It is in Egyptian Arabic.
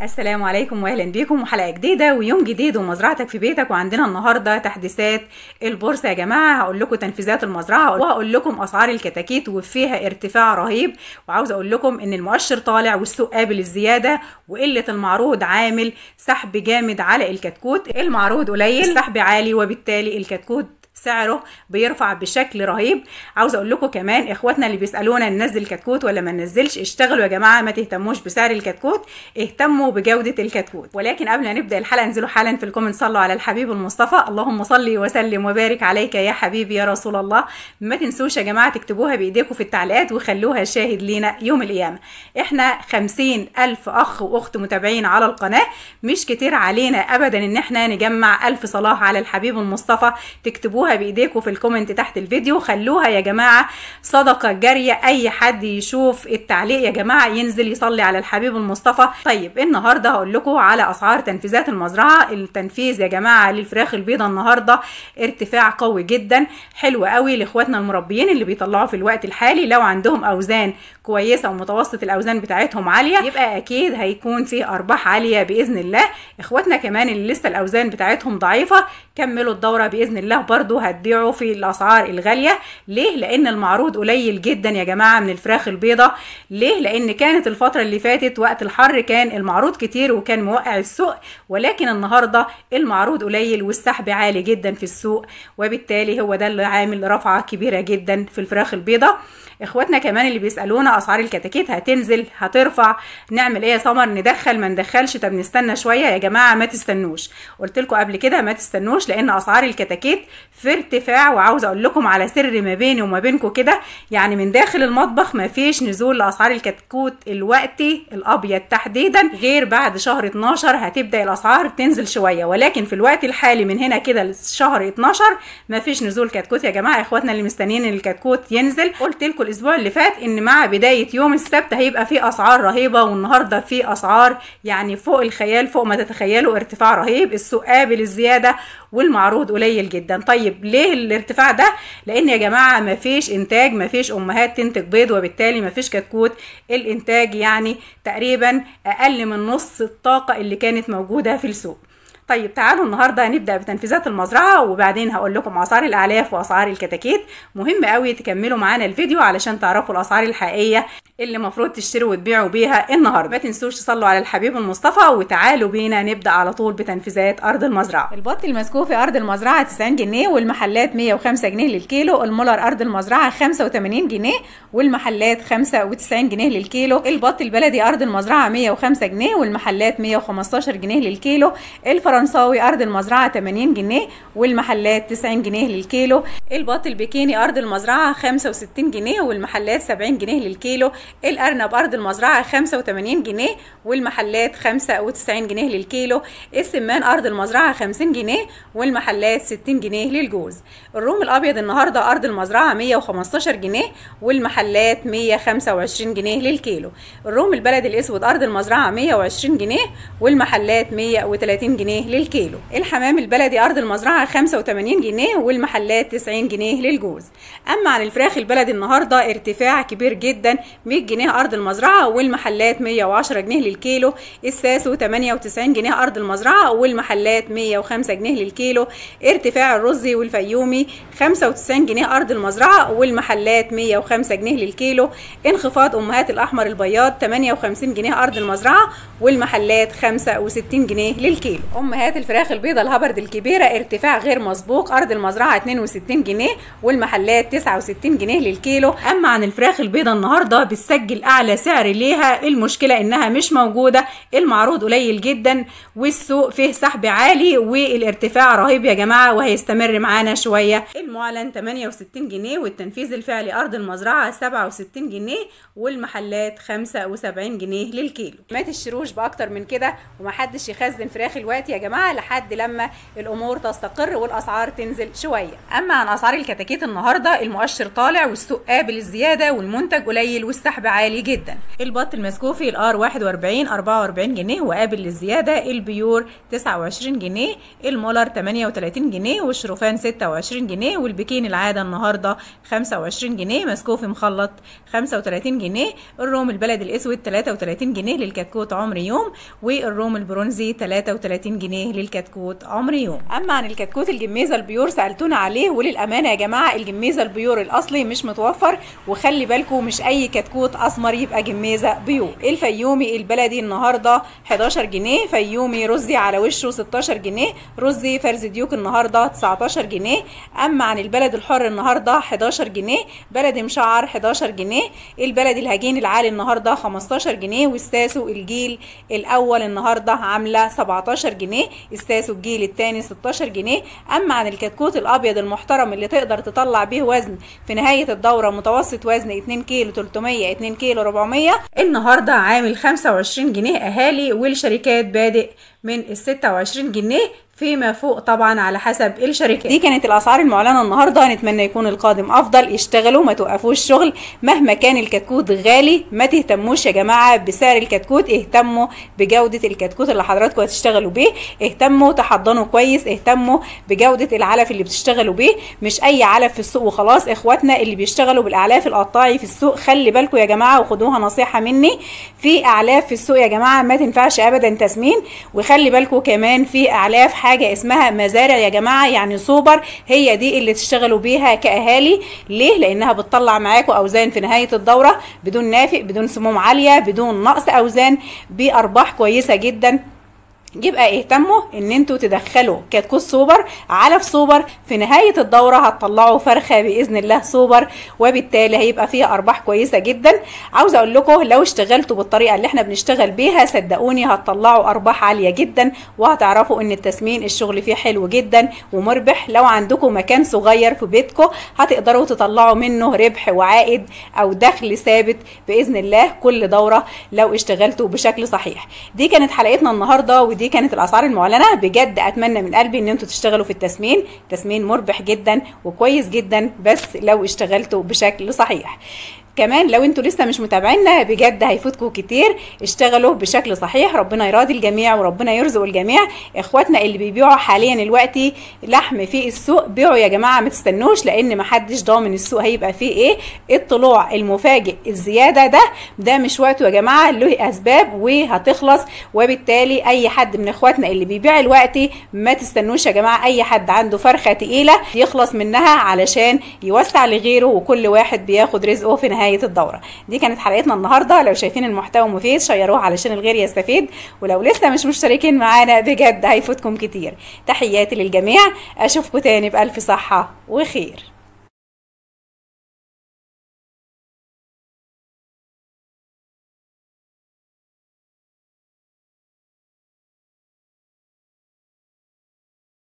السلام عليكم واهلا بيكم وحلقه جديده ويوم جديد ومزرعتك في بيتك وعندنا النهارده تحديثات البورصه يا جماعه هقول لكم تنفيذات المزرعه وهقول لكم اسعار الكتاكيت وفيها ارتفاع رهيب وعاوز اقول لكم ان المؤشر طالع والسوق قابل الزياده وقله المعروض عامل سحب جامد على الكتكوت المعروض قليل السحب عالي وبالتالي الكتكوت سعره بيرفع بشكل رهيب عاوز اقول لكم كمان اخواتنا اللي بيسالونا ننزل كتكوت ولا ما ننزلش اشتغلوا يا جماعه ما تهتموش بسعر الكتكوت اهتموا بجوده الكتكوت ولكن قبل ما نبدا الحلقه انزلوا حالا في الكومنت صلوا على الحبيب المصطفى اللهم صل وسلم وبارك عليك يا حبيبي يا رسول الله ما تنسوش يا جماعه تكتبوها بايديكم في التعليقات وخلوها شاهد لينا يوم القيامه احنا خمسين الف اخ واخت متابعين على القناه مش كتير علينا ابدا ان احنا نجمع الف صلاه على الحبيب المصطفى تكتبوها بايديكم في الكومنت تحت الفيديو خلوها يا جماعه صدقه جاريه اي حد يشوف التعليق يا جماعه ينزل يصلي على الحبيب المصطفى طيب النهارده هقول لكم على اسعار تنفيذات المزرعه التنفيذ يا جماعه للفراخ البيضاء النهارده ارتفاع قوي جدا حلو قوي لاخواتنا المربيين اللي بيطلعوا في الوقت الحالي لو عندهم اوزان كويسه ومتوسط الاوزان بتاعتهم عاليه يبقى اكيد هيكون في ارباح عاليه باذن الله اخواتنا كمان اللي لسه الاوزان بتاعتهم ضعيفه كملوا الدوره باذن الله برضو هتبيعوا في الاسعار الغاليه ليه لان المعروض قليل جدا يا جماعه من الفراخ البيضاء ليه لان كانت الفتره اللي فاتت وقت الحر كان المعروض كتير وكان موقع السوق ولكن النهارده المعروض قليل والسحب عالي جدا في السوق وبالتالي هو ده اللي عامل رفعه كبيره جدا في الفراخ البيضاء اخواتنا كمان اللي بيسالونا اسعار الكتاكيت هتنزل هترفع نعمل ايه يا سمر ندخل ما ندخلش طب نستنى شويه يا جماعه ما تستنوش قلت لكم قبل كده ما تستنوش لان اسعار الكتاكيت في ارتفاع وعاوز اقول لكم على سر ما بيني وما بينكم كده يعني من داخل المطبخ ما فيش نزول لاسعار الكتكوت الوقتي الابيض تحديدا غير بعد شهر 12 هتبدا الاسعار تنزل شويه ولكن في الوقت الحالي من هنا كده لشهر 12 ما فيش نزول كتكوت يا جماعه اخواتنا اللي مستنيين ان الكتكوت ينزل قلت لكم الاسبوع اللي فات ان مع بدايه يوم السبت هيبقى في اسعار رهيبه والنهارده في اسعار يعني فوق الخيال فوق ما تتخيلوا ارتفاع رهيب السوق قابل الزياده والمعروض قليل جدا طيب ليه الارتفاع ده لان يا جماعه ما فيش انتاج ما فيش امهات تنتج بيض وبالتالي ما فيش كتكوت الانتاج يعني تقريبا اقل من نص الطاقه اللي كانت موجوده في السوق طيب تعالوا النهارده هنبدا بتنفيذات المزرعه وبعدين هقول لكم اسعار الاعلاف واسعار الكتاكيت مهم قوي تكملوا معانا الفيديو علشان تعرفوا الاسعار الحقيقيه اللي المفروض تشتروا وتبيعوا بيها النهارده ما تنسوش تصلوا على الحبيب المصطفى وتعالوا بينا نبدا على طول بتنفيذات ارض المزرعه البط المسكوف في ارض المزرعه 90 جنيه والمحلات 105 جنيه للكيلو المولر ارض المزرعه 85 جنيه والمحلات 95 جنيه للكيلو البط البلدي ارض المزرعه 105 جنيه والمحلات 115 جنيه للكيلو الفرنساوي ارض المزرعه 80 جنيه والمحلات 90 جنيه للكيلو البط البكيني ارض المزرعه 65 جنيه والمحلات 70 جنيه للكيلو الارنب ارض المزرعه 85 جنيه والمحلات 95 جنيه للكيلو السمان ارض المزرعه 50 جنيه والمحلات 60 جنيه للجوز الروم الابيض النهارده ارض المزرعه 115 جنيه والمحلات 125 جنيه للكيلو الروم البلدي الاسود ارض المزرعه 120 جنيه والمحلات 130 جنيه للكيلو الحمام البلدي ارض المزرعه 85 جنيه والمحلات 90 جنيه للجوز اما عن الفراخ البلدي النهارده ارتفاع كبير جدا 100 جنيه ارض المزرعه والمحلات 110 جنيه للكيلو الساسو 98 جنيه ارض المزرعه والمحلات 105 جنيه للكيلو ارتفاع الرزي والفيومي 95 جنيه ارض المزرعه والمحلات 105 جنيه للكيلو انخفاض امهات الاحمر البياض 58 جنيه ارض المزرعه والمحلات 65 جنيه للكيلو امهات الفراخ البيضاء الهبرد الكبيره ارتفاع غير مسبوق ارض المزرعه 62 جنيه والمحلات 69 جنيه للكيلو اما عن الفراخ البيضاء النهارده بتسجل اعلى سعر ليها المشكله انها مش موجوده المعروض قليل جدا والسوق فيه سحب عالي والارتفاع رهيب يا جماعه وهيستمر معانا شويه المعلن 68 جنيه والتنفيذ الفعلي ارض المزرعه 67 جنيه والمحلات 75 جنيه للكيلو ما تشتروش باكتر من كده ومحدش يخزن فراخ الوقت يا جماعه لحد لما الامور تستقر والاسعار تنزل شويه اما عن اسعار الكتاكيت النهارده المؤشر طالع والسوق قابل الزياده والمنتج قليل والسحب عالي جدا البط المسكوفي الار 41 44 جنيه وقابل للزياده البيور 29 جنيه المولر 38 جنيه والشروفان 26 جنيه والبكين العاده النهارده 25 جنيه مسكوفي مخلط 35 جنيه الروم البلد الاسود 33 جنيه للكتكوت عمر يوم والروم البرونزي 33 جنيه للكتكوت عمر يوم اما عن الكتكوت الجميزه البيور سالتونا عليه وللامانه يا جماعه الجميزه البيور الاصلي مش متوفر وخلي بالكم مش اي كتكوت اسمر يبقى جميزه بيور الفيومي البلدي النهارده 11 جنيه فيومي رزي على وشه 16 جنيه رزي فرز ديوك النهارده 19 جنيه اما عن البلد الحر النهارده 11 جنيه بلد مشعر 11 جنيه البلد الهجين العالي النهارده 15 جنيه والساسو الجيل الاول النهارده عامله 17 جنيه الساسو الجيل الثاني 16 جنيه اما عن الكتكوت الابيض المحترم اللي تقدر تطلع بيه وزن في نهايه الدوره متوسط وزن 2 كيلو 300 2 كيلو 400 النهارده عامل 25 جنيه اهالي والشركات بادئ من ال 26 جنيه فيما فوق طبعا على حسب الشركات دي كانت الاسعار المعلنه النهارده نتمنى يكون القادم افضل اشتغلوا ما توقفوش شغل مهما كان الكتكوت غالي ما تهتموش يا جماعه بسعر الكتكوت اهتموا بجوده الكتكوت اللي حضراتكم هتشتغلوا بيه اهتموا تحضنوا كويس اهتموا بجوده العلف اللي بتشتغلوا بيه مش اي علف في السوق وخلاص اخواتنا اللي بيشتغلوا بالاعلاف القطاعي في السوق خلي بالكم يا جماعه وخدوها نصيحه مني في اعلاف في السوق يا جماعه ما تنفعش ابدا تسمين وخلي بالكم كمان في اعلاف حاجه اسمها مزارع يا جماعه يعني سوبر هي دي اللي تشتغلوا بيها كاهالي ليه لانها بتطلع معاكم اوزان في نهايه الدوره بدون نافق بدون سموم عاليه بدون نقص اوزان بارباح كويسه جدا يبقى اهتموا ان انتوا تدخلوا كتكوت سوبر علف سوبر في نهايه الدوره هتطلعوا فرخه باذن الله سوبر وبالتالي هيبقى فيها ارباح كويسه جدا عاوزه اقول لكم لو اشتغلتوا بالطريقه اللي احنا بنشتغل بيها صدقوني هتطلعوا ارباح عاليه جدا وهتعرفوا ان التسمين الشغل فيه حلو جدا ومربح لو عندكم مكان صغير في بيتكم هتقدروا تطلعوا منه ربح وعائد او دخل ثابت باذن الله كل دوره لو اشتغلتوا بشكل صحيح دي كانت حلقتنا النهارده ودي كانت الاسعار المعلنه بجد اتمنى من قلبي ان انتوا تشتغلوا في التسمين تسمين مربح جدا وكويس جدا بس لو اشتغلتوا بشكل صحيح كمان لو انتوا لسه مش متابعينا بجد هيفوتكم كتير اشتغلوا بشكل صحيح ربنا يراضي الجميع وربنا يرزق الجميع اخواتنا اللي بيبيعوا حاليا دلوقتي لحم في السوق بيعوا يا جماعه ما تستنوش لان محدش ضامن السوق هيبقى فيه ايه الطلوع المفاجئ الزياده ده ده مش وقته يا جماعه له اسباب وهتخلص وبالتالي اي حد من اخواتنا اللي بيبيع دلوقتي ما تستنوش يا جماعه اي حد عنده فرخه تقيله يخلص منها علشان يوسع لغيره وكل واحد بياخد رزقه في نهايه الدوره دي كانت حلقتنا النهارده لو شايفين المحتوى مفيد شيروه علشان الغير يستفيد ولو لسه مش مشتركين معانا بجد هيفوتكم كتير تحياتي للجميع اشوفكم تاني بالف صحه وخير